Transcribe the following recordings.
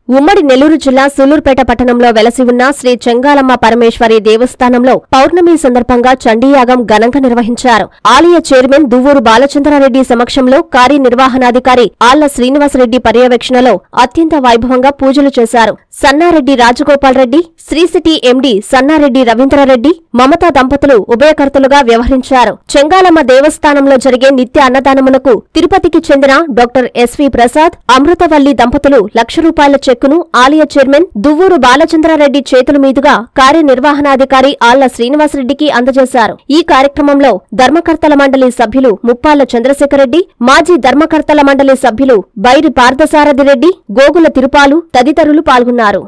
ఉమ్మడి నెల్లూరు జిల్లా సూలూరుపేట పట్టణంలో వెలసి ఉన్న శ్రీ చెంగాలమ్మ పరమేశ్వరి దేవస్థానంలో పౌర్ణమి సందర్భంగా చండీయాగం ఘనంగా నిర్వహించారు ఆలయ చైర్మన్ దువ్వూరు బాలచంద్రారెడ్డి సమక్షంలో కార్యనిర్వహణాధికారి ఆళ్ల శ్రీనివాసరెడ్డి పర్యవేక్షణలో అత్యంత వైభవంగా పూజలు చేశారు సన్నారెడ్డి రాజగోపాల్ రెడ్డి శ్రీసిటీ ఎండీ సన్నారెడ్డి రవీంద్రారెడ్డి మమతా దంపతులు ఉభయకర్తలుగా వ్యవహరించారు చెంగాలమ్మ దేవస్థానంలో జరిగే నిత్య అన్నదానమునకు తిరుపతికి చెందిన డాక్టర్ ఎస్వి ప్రసాద్ అమృతవల్లి దంపతులు లక్ష రూపాయల చెక్కును ఆలయ చైర్మన్ దువ్వూరు బాలచంద్రారెడ్డి చేతుల మీదుగా కార్యనిర్వహణాధికారి ఆళ్ల శ్రీనివాసరెడ్డికి అందజేశారు ఈ కార్యక్రమంలో ధర్మకర్తల మండలి సభ్యులు ముప్పాళ్ల చంద్రశేఖరరెడ్డి మాజీ ధర్మకర్తల మండలి సభ్యులు బైరి పార్థసారథిరెడ్డి గోగుల తిరుపాలు తదితరులు పాల్గొన్నారు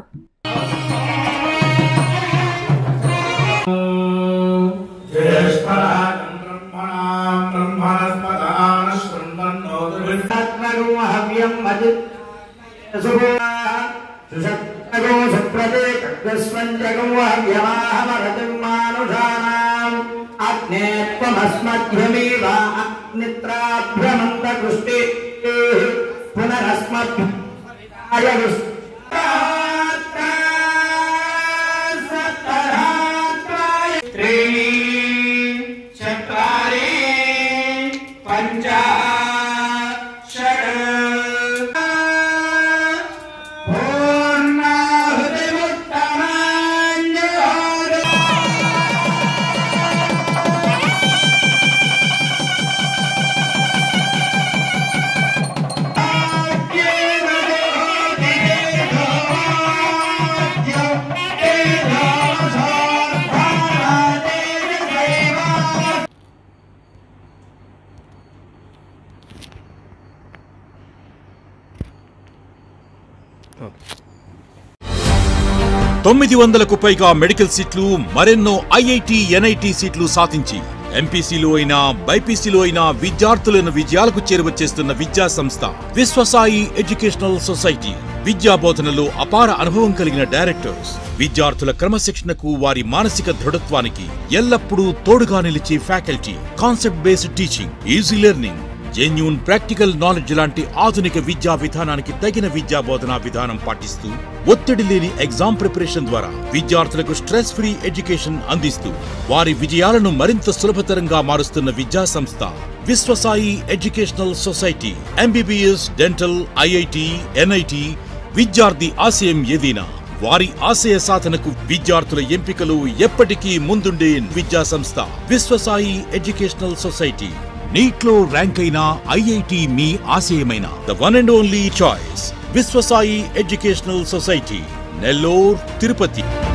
ज्येष्ठराजम् ब्रह्मणाम् ब्रह्मणस्पदान शृण्वन्नोतुभिर्भक्तगो हव्यम् सुषक्तगो सुप्रदे कग्रस्वञ्जगो हव्यमाहमरतिम् मानुषाणाम् अग्ने त्वमस्मभ्यमेव अग्नित्राभ्यमन्तकृष्टे पुनरस्मभ्याय त्रीणि चत्वारि पञ्च षड् पूर्णाहुतिमुत्तमाञ्जोर తొమ్మిది వందలకు పైగా మెడికల్ సీట్లు మరెన్నో ఐఐటి ఎన్ఐటి సీట్లు సాధించి ఎంపీసీలో అయినా బైపీసీలో అయినా విద్యార్థులను విజయాలకు చేరువచేస్తున్న విద్యా సంస్థ విశ్వసాయి ఎడ్యుకేషనల్ సొసైటీ విద్యా బోధనలో అపార అనుభవం కలిగిన డైరెక్టర్స్ విద్యార్థుల క్రమశిక్షణకు వారి మానసిక దృఢత్వానికి ఎల్లప్పుడూ తోడుగా నిలిచే faculty concept based teaching easy learning genuine practical knowledge లాంటి ఆధునిక విద్యా విధానానికి తగిన విద్యా బోధనా విధానం పాటిస్తూ ఒత్తిడి లేని ఎగ్జామ్ ప్రిపరేషన్ ద్వారా విద్యార్థులకు స్ట్రెస్ ఫ్రీ ఎడ్యుకేషన్ అందిస్తూ వారి విజయాలను మరింత సులభతరంగా మారుస్తున్న విద్యా సంస్థ Vishwasai educational society MBBS dental IIT NIT విద్యార్థి ఆశయం ఏదైనా వారి ఆశయ సాధనకు విద్యార్థుల ఎంపికలు ఎప్పటికీ ముందుండే విద్యా సంస్థ విశ్వసాయి ఎడ్యుకేషనల్ సొసైటీ నీట్లో ర్యాంక్ అయిన ఐఐటి మీ ఆశయమైన the one and only choice Vishwasai educational society Nellore Tirupati